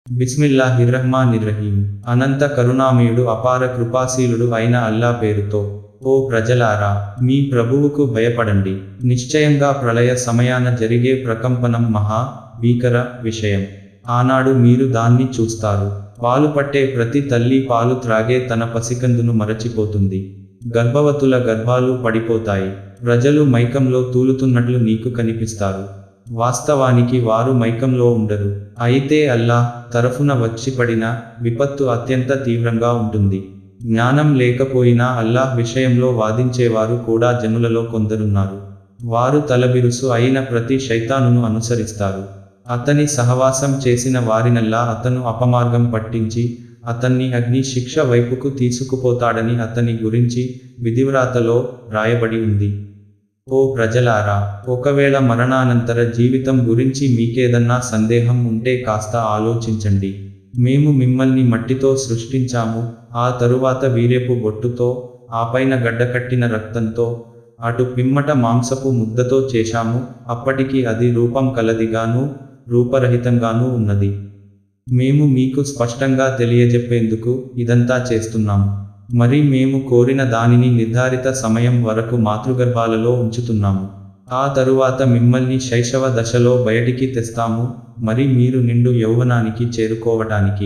బిస్మిల్లాహిర్రహ్మానిర్రహీం అనంత కరుణామయుడు అపార కృపాశీలుడు అయిన అల్లా పేరుతో ఓ ప్రజలారా మీ ప్రభువుకు భయపడండి నిశ్చయంగా ప్రళయ సమయాన జరిగే ప్రకంపనం మహా భీకర విషయం ఆనాడు మీరు దాన్ని చూస్తారు పాలు పట్టే ప్రతి తల్లి పాలు త్రాగే తన పసికందును మరచిపోతుంది గర్భవతుల గర్భాలు పడిపోతాయి ప్రజలు మైకంలో తూలుతున్నట్లు నీకు కనిపిస్తారు వాస్తవానికి వారు మైకంలో ఉండరు అయితే అల్లాహ్ తరఫున వచ్చి పడిన విపత్తు అత్యంత తీవ్రంగా ఉంటుంది జ్ఞానం లేకపోయినా అల్లాహ్ విషయంలో వాదించేవారు కూడా జనులలో కొందరున్నారు వారు తలబిరుసు అయిన ప్రతి శైతానును అనుసరిస్తారు అతని సహవాసం చేసిన వారినల్లా అతను అపమార్గం పట్టించి అతన్ని అగ్ని శిక్ష వైపుకు తీసుకుపోతాడని అతని గురించి విధివ్రాతలో రాయబడి ఉంది ఓ ప్రజలారా ఒకవేళ మరణానంతర జీవితం గురించి మీకేదన్నా సందేహం ఉంటే కాస్త ఆలోచించండి మేము మిమ్మల్ని మట్టితో సృష్టించాము ఆ తరువాత వీరేపు బొట్టుతో ఆపైన గడ్డకట్టిన రక్తంతో అటు పిమ్మట మాంసపు ముద్దతో చేశాము అప్పటికి అది రూపం కలదిగాను రూపరహితంగానూ ఉన్నది మేము మీకు స్పష్టంగా తెలియజెప్పేందుకు ఇదంతా చేస్తున్నాము మరి మేము కోరిన దానిని నిర్ధారిత సమయం వరకు మాతృగర్భాలలో ఉంచుతున్నాము ఆ తరువాత మిమ్మల్ని శైశవ దశలో బయటికి తెస్తాము మరి మీరు నిండు యౌవనానికి చేరుకోవటానికి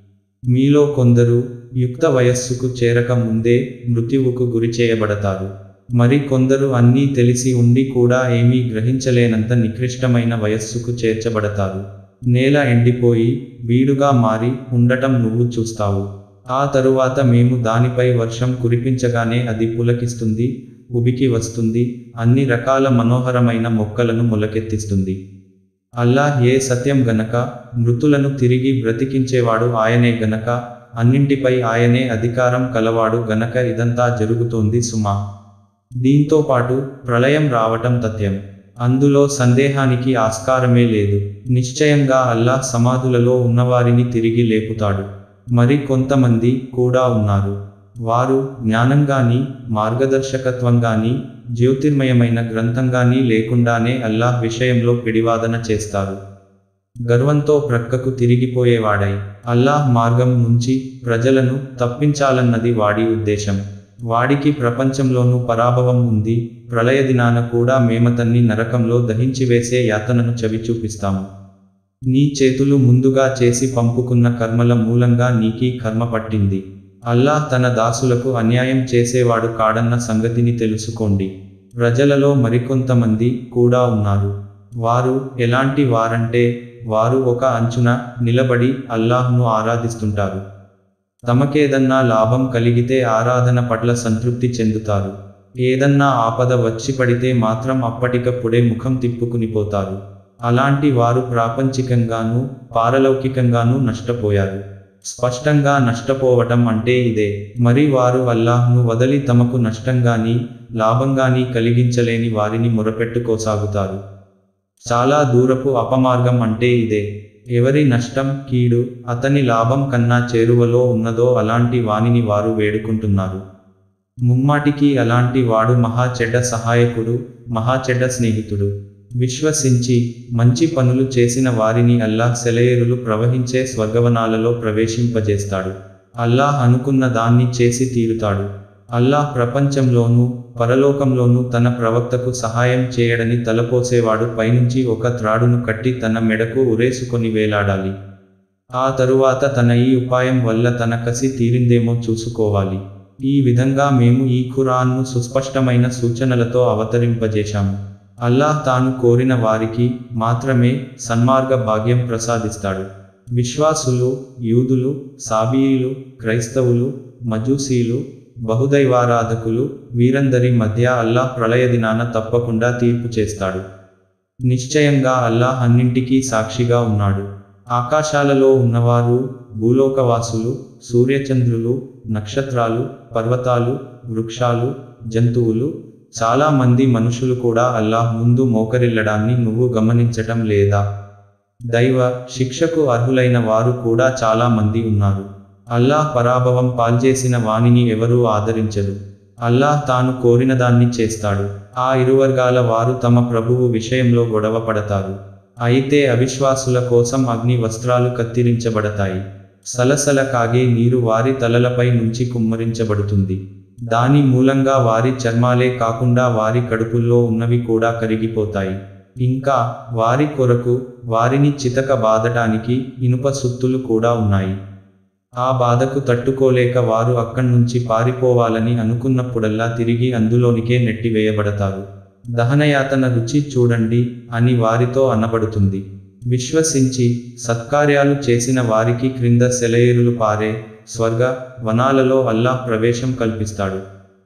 మీలో కొందరు యుక్త వయస్సుకు చేరక ముందే మృత్యువుకు గురి చేయబడతారు మరి కొందరు అన్నీ తెలిసి ఉండి కూడా ఏమీ గ్రహించలేనంత నికృష్టమైన వయస్సుకు చేర్చబడతారు నేల ఎండిపోయి బీడుగా మారి ఉండటం నువ్వు చూస్తావు ఆ తరువాత మేము దానిపై వర్షం కురిపించగానే అది పులకిస్తుంది ఉబికి వస్తుంది అన్ని రకాల మనోహరమైన మొక్కలను మొలకెత్తిస్తుంది అల్లాహ్ ఏ సత్యం గనక మృతులను తిరిగి బ్రతికించేవాడు ఆయనే గనక అన్నింటిపై ఆయనే అధికారం కలవాడు గనక ఇదంతా జరుగుతోంది సుమా దీంతో పాటు ప్రళయం రావటం తథ్యం అందులో సందేహానికి ఆస్కారమే లేదు నిశ్చయంగా అల్లాహ్ సమాధులలో ఉన్నవారిని తిరిగి లేపుతాడు మరి కొంతమంది కూడా ఉన్నారు వారు జ్ఞానంగాని మార్గదర్శకత్వంగాని జ్యోతిర్మయమైన గ్రంథంగాని లేకుండానే అల్లాహ్ విషయంలో పిడివాదన చేస్తారు గర్వంతో ప్రక్కకు తిరిగిపోయేవాడై అల్లాహ్ మార్గం నుంచి ప్రజలను తప్పించాలన్నది వాడి ఉద్దేశం వాడికి ప్రపంచంలోనూ పరాభవం ఉంది ప్రళయ దినాన కూడా మేమతన్ని నరకంలో దహించివేసే యాతనను చవి చూపిస్తాము నీ చేతులు ముందుగా చేసి పంపుకున్న కర్మల మూలంగా నీకీ కర్మ పట్టింది అల్లాహ్ తన దాసులకు అన్యాయం చేసేవాడు కాడన్న సంగతిని తెలుసుకోండి ప్రజలలో మరికొంతమంది కూడా ఉన్నారు వారు ఎలాంటి వారంటే వారు ఒక అంచున నిలబడి అల్లాహ్ను ఆరాధిస్తుంటారు తమకేదన్నా లాభం కలిగితే ఆరాధన పట్ల సంతృప్తి చెందుతారు ఏదన్నా ఆపద వచ్చి పడితే మాత్రం అప్పటికప్పుడే ముఖం తిప్పుకునిపోతారు అలాంటి వారు ప్రాపంచికంగానూ పారలౌకికంగానూ నష్టపోయారు స్పష్టంగా నష్టపోవటం అంటే ఇదే మరి వారు అల్లాహ్ను వదలి తమకు నష్టంగాని లాభంగాని కలిగించలేని వారిని మొరపెట్టుకోసాగుతారు చాలా దూరపు అపమార్గం అంటే ఇదే ఎవరి నష్టం కీడు అతని లాభం కన్నా చేరువలో ఉన్నదో అలాంటి వానిని వారు వేడుకుంటున్నారు ముమ్మాటికి అలాంటి వాడు మహా చెడ్డ సహాయకుడు మహా చెడ్డ స్నేహితుడు విశ్వసించి మంచి పనులు చేసిన వారిని అల్లాహ్ సెలయేరులు ప్రవహించే స్వర్గవనాలలో ప్రవేశింపజేస్తాడు అల్లాహ్ అనుకున్న దాన్ని చేసి తీరుతాడు అల్లాహ్ ప్రపంచంలోనూ పరలోకంలోనూ తన ప్రవక్తకు సహాయం చేయడని తలపోసేవాడు పైనుంచి ఒక త్రాడును కట్టి తన మెడకు ఉరేసుకొని వేలాడాలి ఆ తరువాత తన ఈ ఉపాయం వల్ల తన కసి తీరిందేమో చూసుకోవాలి ఈ విధంగా మేము ఈ ఖురాన్ను సుస్పష్టమైన సూచనలతో అవతరింపజేశాము అల్లాహ్ తాను కోరిన వారికి మాత్రమే సన్మార్గ భాగ్యం ప్రసాదిస్తాడు విశ్వాసులు యూదులు సాబీయులు క్రైస్తవులు మజూసీలు బహుదైవారాధకులు వీరందరి మధ్య అల్లాహ్ ప్రళయ దినాన తప్పకుండా తీర్పు చేస్తాడు నిశ్చయంగా అల్లాహ్ అన్నింటికీ సాక్షిగా ఉన్నాడు ఆకాశాలలో ఉన్నవారు భూలోకవాసులు సూర్యచంద్రులు నక్షత్రాలు పర్వతాలు వృక్షాలు జంతువులు చాలా మంది మనుషులు కూడా అల్లాహ్ ముందు మోకరిల్లడాన్ని నువ్వు గమనించటం లేదా దైవ శిక్షకు అర్హులైన వారు కూడా చాలా మంది ఉన్నారు అల్లాహ్ పరాభవం పాల్చేసిన వానిని ఎవరూ ఆదరించరు అల్లాహ్ తాను కోరినదాన్ని చేస్తాడు ఆ ఇరువర్గాల వారు తమ ప్రభువు విషయంలో గొడవ పడతారు అయితే అవిశ్వాసుల కోసం అగ్ని వస్త్రాలు కత్తిరించబడతాయి సలసల కాగే నీరు వారి తలలపై నుంచి కుమ్మరించబడుతుంది దాని మూలంగా వారి చర్మాలే కాకుండా వారి కడుపుల్లో ఉన్నవి కూడా కరిగిపోతాయి ఇంకా వారి కొరకు వారిని చితక బాదటానికి ఇనుప సుత్తులు కూడా ఉన్నాయి ఆ బాధకు తట్టుకోలేక వారు అక్కడ్నుంచి పారిపోవాలని అనుకున్నప్పుడల్లా తిరిగి అందులోనికే నెట్టివేయబడతారు దహనయాతన రుచి చూడండి అని వారితో అనబడుతుంది విశ్వసించి సత్కార్యాలు చేసిన వారికి క్రింద సెలయేరులు పారే స్వర్గ వనాలలో అల్లాహ్ ప్రవేశం కల్పిస్తాడు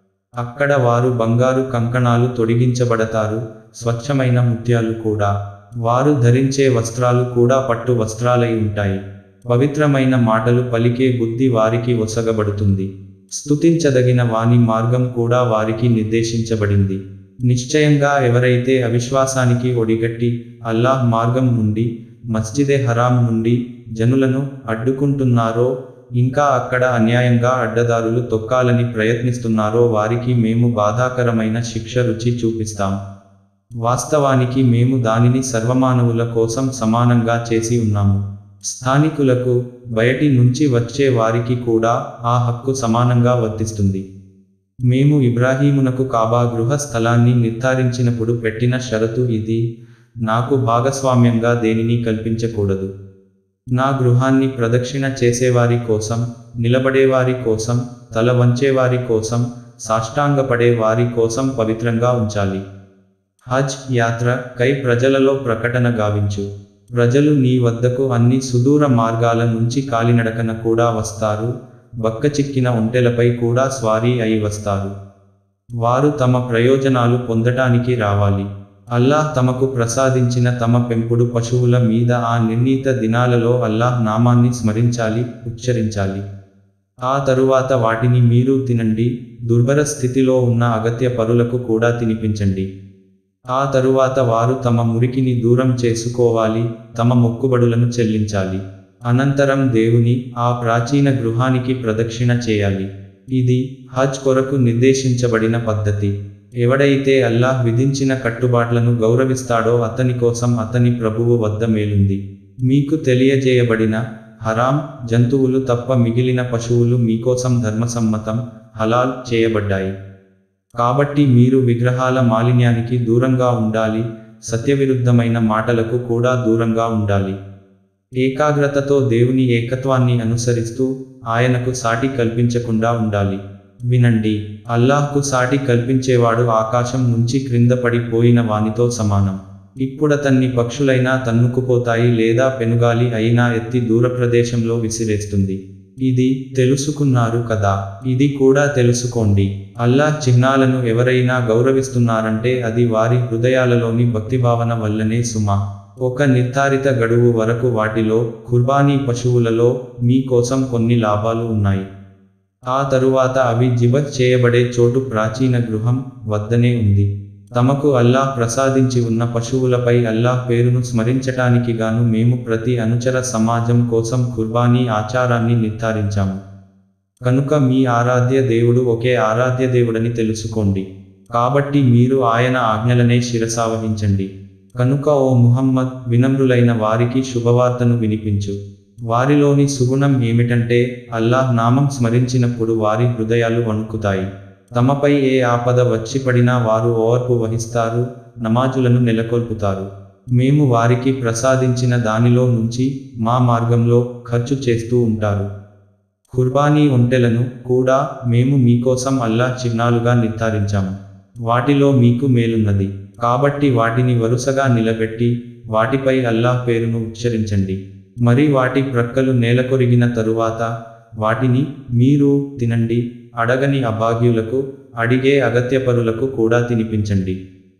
అక్కడ వారు బంగారు కంకణాలు తొడిగించబడతారు స్వచ్ఛమైన ముత్యాలు కూడా వారు ధరించే వస్త్రాలు కూడా పట్టు వస్త్రాలై ఉంటాయి పవిత్రమైన మాటలు పలికే బుద్ధి వారికి ఒసగబడుతుంది స్తుతించదగిన వాని మార్గం కూడా వారికి నిర్దేశించబడింది నిశ్చయంగా ఎవరైతే అవిశ్వాసానికి ఒడిగట్టి అల్లాహ్ మార్గం నుండి మస్జిదే హరాం నుండి జనులను అడ్డుకుంటున్నారో ఇంకా అక్కడ అన్యాయంగా అడ్డదారులు తొక్కాలని ప్రయత్నిస్తున్నారో వారికి మేము బాధాకరమైన శిక్ష రుచి చూపిస్తాం వాస్తవానికి మేము దానిని సర్వమానవుల కోసం సమానంగా చేసి ఉన్నాము స్థానికులకు బయటి నుంచి వచ్చే వారికి కూడా ఆ హక్కు సమానంగా వర్తిస్తుంది మేము ఇబ్రాహీమునకు కాబా గృహ స్థలాన్ని నిర్ధారించినప్పుడు పెట్టిన షరతు ఇది నాకు భాగస్వామ్యంగా దేనిని కల్పించకూడదు నా గృహాన్ని ప్రదక్షిణ చేసేవారి కోసం నిలబడేవారి కోసం తల వంచేవారి కోసం సాష్టాంగపడే వారి కోసం పవిత్రంగా ఉంచాలి హజ్ యాత్ర కై ప్రజలలో ప్రకటన గావించు ప్రజలు నీ వద్దకు అన్ని సుదూర మార్గాల నుంచి కాలినడకన కూడా వస్తారు బక్కచిక్కిన ఒంటెలపై కూడా స్వారీ అయి వస్తారు వారు తమ ప్రయోజనాలు పొందటానికి రావాలి అల్లాహ్ తమకు ప్రసాదించిన తమ పెంపుడు పశువుల మీద ఆ నిర్ణీత దినాలలో అల్లాహ్ నామాన్ని స్మరించాలి ఉచ్చరించాలి ఆ తరువాత వాటిని మీరు తినండి దుర్భర స్థితిలో ఉన్న అగత్య పరులకు కూడా తినిపించండి ఆ తరువాత వారు తమ మురికిని దూరం చేసుకోవాలి తమ మొక్కుబడులను చెల్లించాలి అనంతరం దేవుని ఆ ప్రాచీన గృహానికి ప్రదక్షిణ చేయాలి ఇది హజ్ కొరకు నిర్దేశించబడిన పద్ధతి ఎవడైతే అల్లాహ్ విధించిన కట్టుబాట్లను గౌరవిస్తాడో అతని కోసం అతని ప్రభువు వద్ద మేలుంది మీకు తెలియజేయబడిన హరాం జంతువులు తప్ప మిగిలిన పశువులు మీకోసం ధర్మసమ్మతం హలాల్ చేయబడ్డాయి కాబట్టి మీరు విగ్రహాల మాలిన్యానికి దూరంగా ఉండాలి సత్యవిరుద్ధమైన మాటలకు కూడా దూరంగా ఉండాలి ఏకాగ్రతతో దేవుని ఏకత్వాన్ని అనుసరిస్తూ ఆయనకు సాటి కల్పించకుండా ఉండాలి వినండి అల్లాహ్కు సాటి కల్పించేవాడు ఆకాశం నుంచి క్రింద పడిపోయిన వానితో సమానం ఇప్పుడతన్ని పక్షులైనా తన్నుకుపోతాయి లేదా పెనుగాలి అయినా ఎత్తి దూర ప్రదేశంలో విసిరేస్తుంది ఇది తెలుసుకున్నారు కదా ఇది కూడా తెలుసుకోండి అల్లాహ్ చిహ్నాలను ఎవరైనా గౌరవిస్తున్నారంటే అది వారి హృదయాలలోని భక్తిభావన వల్లనే సుమా ఒక నిర్ధారిత గడువు వరకు వాటిలో కుర్బానీ పశువులలో మీ కోసం కొన్ని లాభాలు ఉన్నాయి ఆ తరువాత అవి జిబత్ చేయబడే చోటు ప్రాచీన గృహం వద్దనే ఉంది తమకు అల్లాహ్ ప్రసాదించి ఉన్న పశువులపై అల్లాహ్ పేరును స్మరించటానికి గాను మేము ప్రతి అనుచర సమాజం కోసం కుర్బానీ ఆచారాన్ని నిర్ధారించాము కనుక మీ ఆరాధ్య దేవుడు ఒకే ఆరాధ్య దేవుడని తెలుసుకోండి కాబట్టి మీరు ఆయన ఆజ్ఞలనే శిరసావహించండి కనుక ఓ ముహమ్మద్ వినమ్రులైన వారికి శుభవార్తను వినిపించు వారిలోని సుగుణం ఏమిటంటే అల్లాహ్ నామం స్మరించినప్పుడు వారి హృదయాలు వణుకుతాయి తమపై ఏ ఆపద వచ్చి పడినా వారు ఓర్పు వహిస్తారు నమాజులను నెలకొల్పుతారు మేము వారికి ప్రసాదించిన దానిలో నుంచి మా మార్గంలో ఖర్చు చేస్తూ ఉంటారు ఖుర్బానీ ఒంటెలను కూడా మేము మీకోసం అల్లాహ్ చిహ్నాలుగా నిర్ధారించాము వాటిలో మీకు మేలున్నది కాబట్టి వాటిని వరుసగా నిలబెట్టి వాటిపై అల్లాహ్ పేరును ఉచ్చరించండి మరి వాటి ప్రక్కలు నేలకొరిగిన తరువాత వాటిని మీరు తినండి అడగని అభాగ్యులకు అడిగే అగత్యపరులకు కూడా తినిపించండి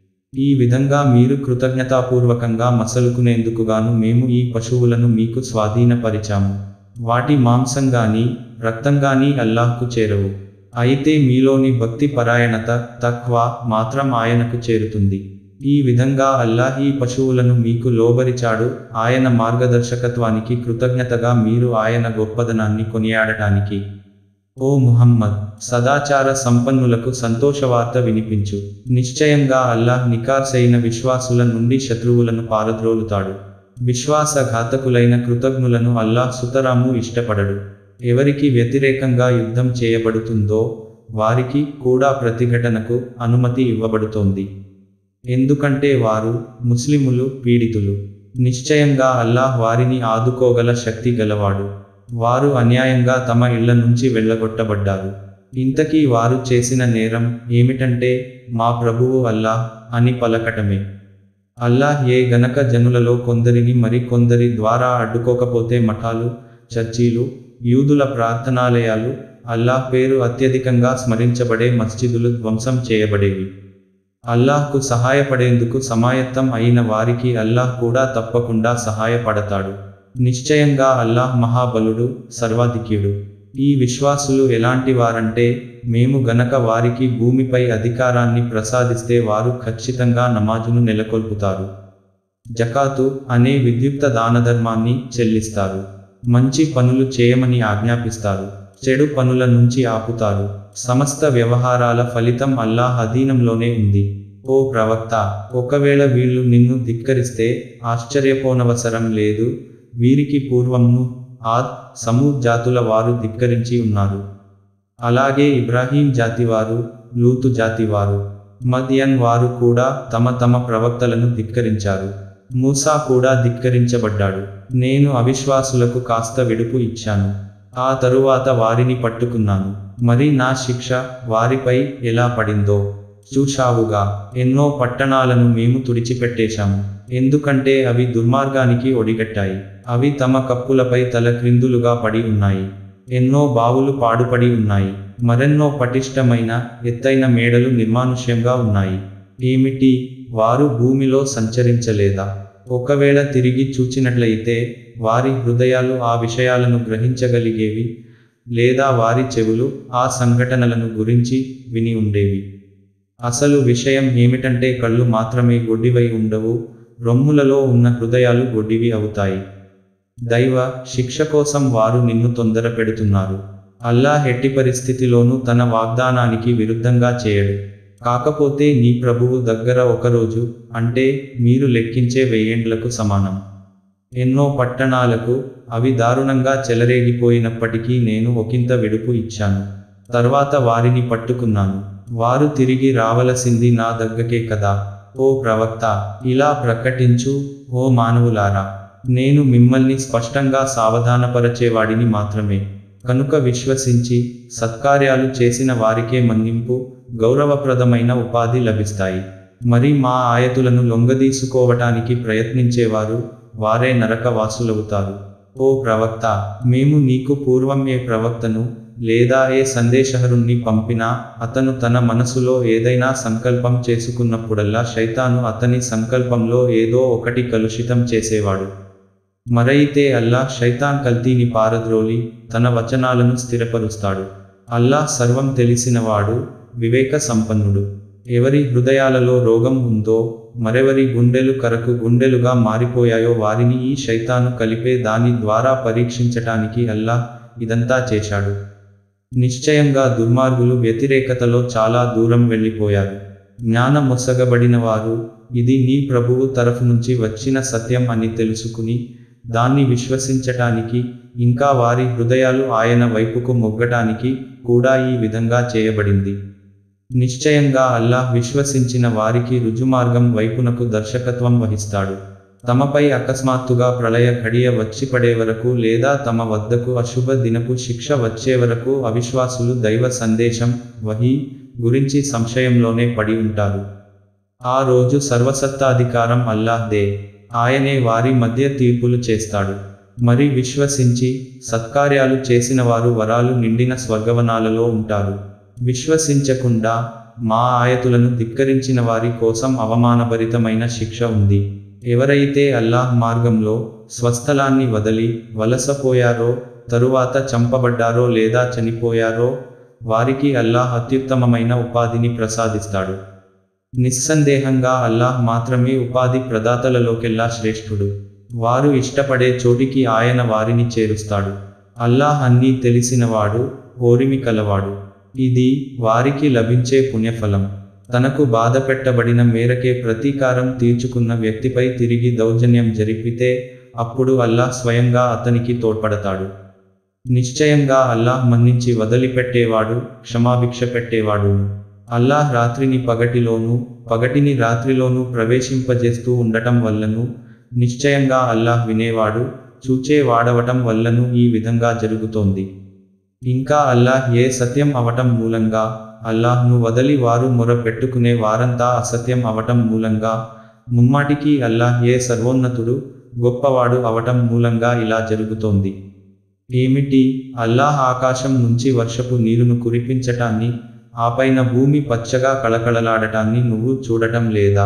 ఈ విధంగా మీరు కృతజ్ఞతాపూర్వకంగా మసలుకునేందుకుగాను మేము ఈ పశువులను మీకు స్వాధీనపరిచాము వాటి మాంసంగాని రక్తంగాని అల్లాహ్కు చేరవు అయితే మీలోని భక్తి పరాయణత తక్వా మాత్రం ఆయనకు చేరుతుంది ఈ విధంగా అల్లాహ్ ఈ పశువులను మీకు లోబరిచాడు ఆయన మార్గదర్శకత్వానికి కృతజ్ఞతగా మీరు ఆయన గొప్పదనాన్ని కొనియాడటానికి ఓ ముహమ్మద్ సదాచార సంపన్నులకు సంతోషవార్త వినిపించు నిశ్చయంగా అల్లాహ్ నికార్సైన విశ్వాసుల నుండి శత్రువులను పారద్రోలుతాడు విశ్వాసఘాతకులైన కృతజ్ఞులను అల్లాహ్ సుతరాము ఇష్టపడడు ఎవరికి వ్యతిరేకంగా యుద్ధం చేయబడుతుందో వారికి కూడా ప్రతిఘటనకు అనుమతి ఇవ్వబడుతోంది ఎందుకంటే వారు ముస్లిములు పీడితులు నిశ్చయంగా అల్లాహ్ వారిని ఆదుకోగల శక్తి గలవాడు వారు అన్యాయంగా తమ ఇళ్ల నుంచి వెళ్ళగొట్టబడ్డారు ఇంతకీ వారు చేసిన నేరం ఏమిటంటే మా ప్రభువు అల్లాహ్ అని పలకటమే అల్లాహ్ ఏ గనక జనులలో కొందరిని మరి కొందరి ద్వారా అడ్డుకోకపోతే మఠాలు చర్చీలు యూదుల ప్రార్థనాలయాలు అల్లాహ్ పేరు అత్యధికంగా స్మరించబడే మస్జిదులు ధ్వంసం చేయబడేవి అల్లాహ్కు సహాయపడేందుకు సమాయత్తం అయిన వారికి అల్లాహ్ కూడా తప్పకుండా సహాయపడతాడు నిశ్చయంగా అల్లాహ్ మహాబలుడు సర్వాధిక్యుడు ఈ విశ్వాసులు ఎలాంటి వారంటే మేము గనక వారికి భూమిపై అధికారాన్ని ప్రసాదిస్తే వారు ఖచ్చితంగా నమాజును నెలకొల్పుతారు జకాతు అనే విద్యుక్త దానధర్మాన్ని చెల్లిస్తారు మంచి పనులు చేయమని ఆజ్ఞాపిస్తారు చెడు పనుల నుంచి ఆపుతారు సమస్త వ్యవహారాల ఫలితం అల్లాహ్ అధీనంలోనే ఉంది ఓ ప్రవక్త ఒకవేళ వీళ్ళు నిన్ను ధిక్కరిస్తే ఆశ్చర్యపోనవసరం లేదు వీరికి పూర్వంను ఆద్ సమూద్ జాతుల వారు ధిక్కరించి ఉన్నారు అలాగే ఇబ్రాహీం జాతివారు లూతు జాతివారు మద్యన్ వారు కూడా తమ తమ ప్రవక్తలను ధిక్కరించారు మూసా కూడా ధిక్కరించబడ్డాడు నేను అవిశ్వాసులకు కాస్త విడుపు ఇచ్చాను ఆ తరువాత వారిని పట్టుకున్నాను మరి నా శిక్ష వారిపై ఎలా పడిందో చూశావుగా ఎన్నో పట్టణాలను మేము తుడిచిపెట్టేశాము ఎందుకంటే అవి దుర్మార్గానికి ఒడిగట్టాయి అవి తమ కప్పులపై తల క్రిందులుగా పడి ఉన్నాయి ఎన్నో బావులు పాడుపడి ఉన్నాయి మరెన్నో పటిష్టమైన ఎత్తైన మేడలు నిర్మానుష్యంగా ఉన్నాయి ఏమిటి వారు భూమిలో సంచరించలేదా ఒకవేళ తిరిగి చూచినట్లయితే వారి హృదయాలు ఆ విషయాలను గ్రహించగలిగేవి లేదా వారి చెవులు ఆ సంఘటనలను గురించి విని ఉండేవి అసలు విషయం ఏమిటంటే కళ్ళు మాత్రమే గొడ్డివై ఉండవు రొమ్ములలో ఉన్న హృదయాలు గొడ్డివి అవుతాయి దైవ శిక్ష కోసం వారు నిన్ను తొందర పెడుతున్నారు అల్లాహ్ ఎట్టి పరిస్థితిలోనూ తన వాగ్దానానికి విరుద్ధంగా చేయడు కాకపోతే నీ ప్రభువు దగ్గర ఒకరోజు అంటే మీరు లెక్కించే వెయ్యేండ్లకు సమానం ఎన్నో పట్టణాలకు అవి దారుణంగా చెలరేగిపోయినప్పటికీ నేను ఒకంత విడుపు ఇచ్చాను తర్వాత వారిని పట్టుకున్నాను వారు తిరిగి రావలసింది నా దగ్గకే కదా ఓ ప్రవక్త ఇలా ప్రకటించు ఓ మానవులారా నేను మిమ్మల్ని స్పష్టంగా సావధానపరచేవాడిని మాత్రమే కనుక విశ్వసించి సత్కార్యాలు చేసిన వారికే మన్నింపు గౌరవప్రదమైన ఉపాధి లభిస్తాయి మరి మా ఆయతులను లొంగదీసుకోవటానికి ప్రయత్నించేవారు వారే నరకవాసులవుతారు ఓ ప్రవక్త మేము నీకు పూర్వం ఏ ప్రవక్తను లేదా ఏ సందేశహరుణ్ణి పంపినా అతను తన మనసులో ఏదైనా సంకల్పం చేసుకున్నప్పుడల్లా శైతాను అతని సంకల్పంలో ఏదో ఒకటి కలుషితం చేసేవాడు మరైతే అల్లాహ్ శైతాన్ కల్తీని పారద్రోలి తన వచనాలను స్థిరపరుస్తాడు అల్లాహ్ సర్వం తెలిసినవాడు వివేక సంపన్నుడు ఎవరి హృదయాలలో రోగం ఉందో మరెవరి గుండెలు కరకు గుండెలుగా మారిపోయాయో వారిని ఈ శైతాను కలిపే దాని ద్వారా పరీక్షించటానికి అల్లాహ్ ఇదంతా చేశాడు నిశ్చయంగా దుర్మార్గులు వ్యతిరేకతలో చాలా దూరం వెళ్ళిపోయారు జ్ఞాన మొసగబడిన వారు ఇది నీ ప్రభువు తరఫు నుంచి వచ్చిన సత్యం అని తెలుసుకుని దాన్ని విశ్వసించటానికి ఇంకా వారి హృదయాలు ఆయన వైపుకు మొగ్గటానికి కూడా ఈ విధంగా చేయబడింది నిశ్చయంగా అల్లాహ్ విశ్వసించిన వారికి రుజుమార్గం వైపునకు దర్శకత్వం వహిస్తాడు తమపై అకస్మాత్తుగా ప్రళయ ఘడియ వచ్చి పడే వరకు లేదా తమ వద్దకు అశుభ దినపు శిక్ష వచ్చే వరకు అవిశ్వాసులు దైవ సందేశం వహీ గురించి సంశయంలోనే పడి ఉంటారు ఆ రోజు సర్వసత్తాధికారం అల్లాహ్దే ఆయనే వారి మధ్య తీర్పులు చేస్తాడు మరి విశ్వసించి సత్కార్యాలు చేసిన వారు వరాలు నిండిన స్వర్గవనాలలో ఉంటారు విశ్వసించకుండా మా ఆయతులను ధిక్కరించిన వారి కోసం అవమానభరితమైన శిక్ష ఉంది ఎవరైతే అల్లాహ్ మార్గంలో స్వస్థలాన్ని వదలి వలసపోయారో తరువాత చంపబడ్డారో లేదా చనిపోయారో వారికి అల్లాహ్ అత్యుత్తమమైన ఉపాధిని ప్రసాదిస్తాడు నిస్సందేహంగా అల్లాహ్ మాత్రమే ఉపాధి ప్రదాతలలోకెల్లా శ్రేష్ఠుడు వారు ఇష్టపడే చోటికి ఆయన వారిని చేరుస్తాడు అల్లాహ్ అన్నీ తెలిసినవాడు ఓరిమి కలవాడు ఇది వారికి లభించే పుణ్యఫలం తనకు బాధ పెట్టబడిన మేరకే ప్రతీకారం తీర్చుకున్న వ్యక్తిపై తిరిగి దౌర్జన్యం జరిపితే అప్పుడు అల్లాహ్ స్వయంగా అతనికి తోడ్పడతాడు నిశ్చయంగా అల్లాహ్ మన్నించి వదిలిపెట్టేవాడు క్షమాభిక్ష పెట్టేవాడు అల్లాహ్ రాత్రిని పగటిలోనూ పగటిని రాత్రిలోనూ ప్రవేశింపజేస్తూ ఉండటం వల్లను నిశ్చయంగా అల్లాహ్ వినేవాడు చూచే వాడవటం వల్లను ఈ విధంగా జరుగుతోంది ఇంకా అల్లాహ్ ఏ సత్యం అవటం మూలంగా అల్లాహ్ను వదలి వారు మొర పెట్టుకునే వారంతా అసత్యం అవటం మూలంగా ముమ్మాటికి అల్లాహ్ ఏ సర్వోన్నతుడు గొప్పవాడు అవటం మూలంగా ఇలా జరుగుతోంది ఏమిటి అల్లాహ్ ఆకాశం నుంచి వర్షపు నీరును కురిపించటాన్ని ఆపైన భూమి పచ్చగా కళకళలాడటాన్ని నువ్వు చూడటం లేదా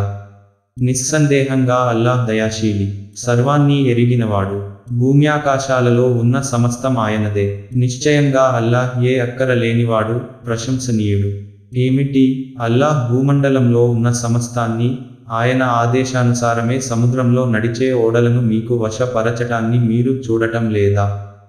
నిస్సందేహంగా అల్లాహ్ దయాశీలి సర్వాన్ని ఎరిగినవాడు భూమ్యాకాశాలలో ఉన్న సమస్తం ఆయనదే నిశ్చయంగా అల్లాహ్ ఏ అక్కర లేనివాడు ప్రశంసనీయుడు ఏమిటి అల్లాహ్ భూమండలంలో ఉన్న సమస్తాన్ని ఆయన ఆదేశానుసారమే సముద్రంలో నడిచే ఓడలను మీకు వశపరచటాన్ని మీరు చూడటం లేదా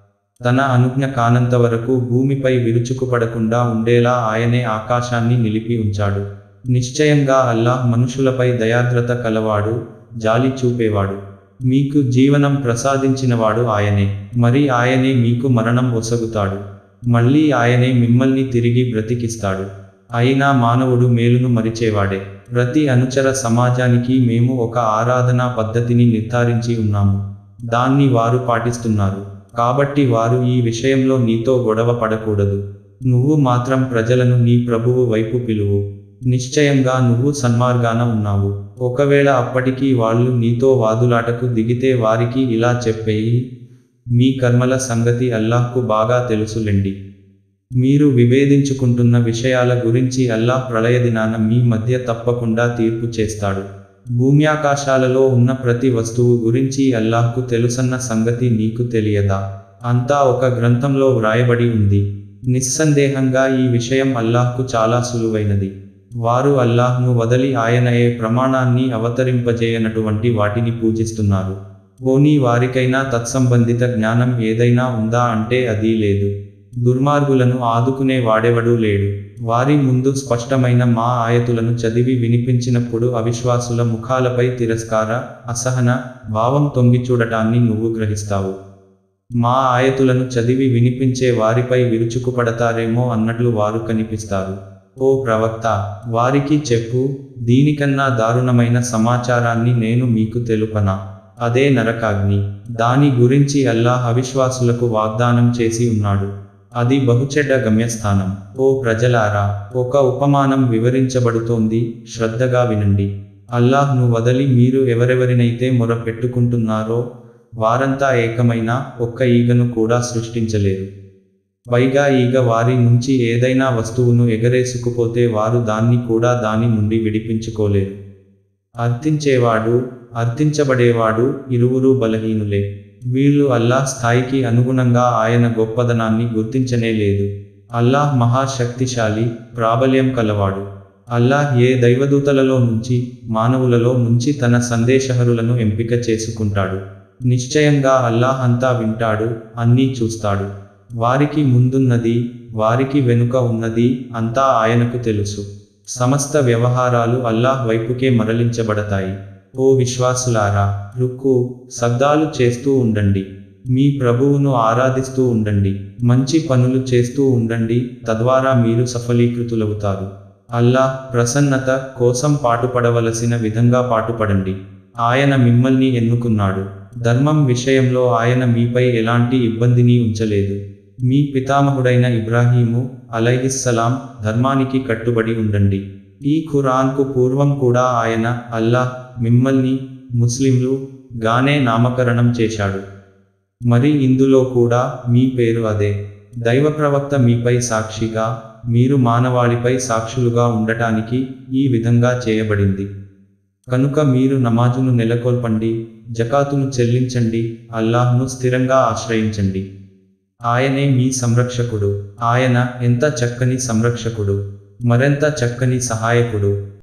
తన అనుజ్ఞ కానంత వరకు భూమిపై విరుచుకుపడకుండా ఉండేలా ఆయనే ఆకాశాన్ని నిలిపి ఉంచాడు నిశ్చయంగా అల్లాహ్ మనుషులపై దయాద్రత కలవాడు జాలి చూపేవాడు మీకు జీవనం ప్రసాదించినవాడు ఆయనే మరి ఆయనే మీకు మరణం ఒసగుతాడు మళ్ళీ ఆయనే మిమ్మల్ని తిరిగి బ్రతికిస్తాడు అయినా మానవుడు మేలును మరిచేవాడే ప్రతి అనుచర సమాజానికి మేము ఒక ఆరాధనా పద్ధతిని నిర్ధారించి ఉన్నాము దాన్ని వారు పాటిస్తున్నారు కాబట్టి వారు ఈ విషయంలో నీతో గొడవ పడకూడదు నువ్వు మాత్రం ప్రజలను నీ ప్రభువు వైపు పిలువు నిశ్చయంగా నువ్వు సన్మార్గాన ఉన్నావు ఒకవేళ అప్పటికీ వాళ్ళు నీతో వాదులాటకు దిగితే వారికి ఇలా చెప్పేయి మీ కర్మల సంగతి అల్లాహ్కు బాగా తెలుసులెండి మీరు విభేదించుకుంటున్న విషయాల గురించి అల్లాహ్ ప్రళయదినాన మీ మధ్య తప్పకుండా తీర్పు చేస్తాడు భూమ్యాకాశాలలో ఉన్న ప్రతి వస్తువు గురించి అల్లాహ్కు తెలుసన్న సంగతి నీకు తెలియదా అంతా ఒక గ్రంథంలో వ్రాయబడి ఉంది నిస్సందేహంగా ఈ విషయం అల్లాహ్కు చాలా సులువైనది వారు అల్లాహ్ను వదలి ఆయన ఏ ప్రమాణాన్ని అవతరింపజేయనటువంటి వాటిని పూజిస్తున్నారు పోనీ వారికైనా తత్సంబంధిత జ్ఞానం ఏదైనా ఉందా అంటే అది లేదు దుర్మార్గులను ఆదుకునే వాడెవడూ లేడు వారి ముందు స్పష్టమైన మా ఆయతులను చదివి వినిపించినప్పుడు అవిశ్వాసుల ముఖాలపై తిరస్కార అసహన భావం తొంగి చూడటాన్ని నువ్వు గ్రహిస్తావు మా ఆయతులను చదివి వినిపించే వారిపై విరుచుకుపడతారేమో అన్నట్లు వారు కనిపిస్తారు ఓ ప్రవక్త వారికి చెప్పు దీనికన్నా దారుణమైన సమాచారాన్ని నేను మీకు తెలుపనా అదే నరకాగ్ని దాని గురించి అల్లాహ్ అవిశ్వాసులకు వాగ్దానం చేసి ఉన్నాడు అది బహుచెడ్డ గమ్యస్థానం ఓ ప్రజలారా ఒక ఉపమానం వివరించబడుతోంది శ్రద్ధగా వినండి అల్లాహ్ను వదలి మీరు ఎవరెవరినైతే మొర పెట్టుకుంటున్నారో వారంతా ఏకమైన ఒక్క ఈగను కూడా సృష్టించలేరు పైగా ఈగ వారి నుంచి ఏదైనా వస్తువును ఎగరేసుకుపోతే వారు దాన్ని కూడా దాని నుండి విడిపించుకోలేరు అర్థించేవాడు అర్థించబడేవాడు ఇరువురు బలహీనులే వీళ్ళు అల్లాహ్ స్థాయికి అనుగుణంగా ఆయన గొప్పదనాన్ని గుర్తించనే లేదు అల్లాహ్ మహాశక్తిశాలి ప్రాబల్యం కలవాడు అల్లాహ్ ఏ దైవదూతలలో నుంచి మానవులలో నుంచి తన సందేశహరులను ఎంపిక చేసుకుంటాడు నిశ్చయంగా అల్లాహ్ అంతా వింటాడు అన్నీ చూస్తాడు వారికి ముందున్నది వారికి వెనుక ఉన్నది అంతా ఆయనకు తెలుసు సమస్త వ్యవహారాలు అల్లాహ్ వైపుకే మరలించబడతాయి ఓ విశ్వాసులారా రుక్కు శబ్దాలు చేస్తూ ఉండండి మీ ప్రభువును ఆరాధిస్తూ ఉండండి మంచి పనులు చేస్తూ ఉండండి తద్వారా మీరు సఫలీకృతులవుతారు అల్లాహ్ ప్రసన్నత కోసం పాటుపడవలసిన విధంగా పాటుపడండి ఆయన మిమ్మల్ని ఎన్నుకున్నాడు ధర్మం విషయంలో ఆయన మీపై ఎలాంటి ఇబ్బందిని ఉంచలేదు మీ పితామహుడైన ఇబ్రాహీము అలైహిస్సలాం ధర్మానికి కట్టుబడి ఉండండి ఈ ఖురాన్కు పూర్వం కూడా ఆయన అల్లాహ్ మిమ్మల్ని ముస్లింలు గానే నామకరణం చేశాడు మరి ఇందులో కూడా మీ పేరు అదే దైవ ప్రవక్త మీపై సాక్షిగా మీరు మానవాళిపై సాక్షులుగా ఉండటానికి ఈ విధంగా చేయబడింది కనుక మీరు నమాజును నెలకొల్పండి జకాతును చెల్లించండి అల్లాహ్ను స్థిరంగా ఆశ్రయించండి ఆయనే మీ సంరక్షకుడు ఆయన ఎంత చక్కని సంరక్షకుడు మరెంత చక్కని సహాయకుడు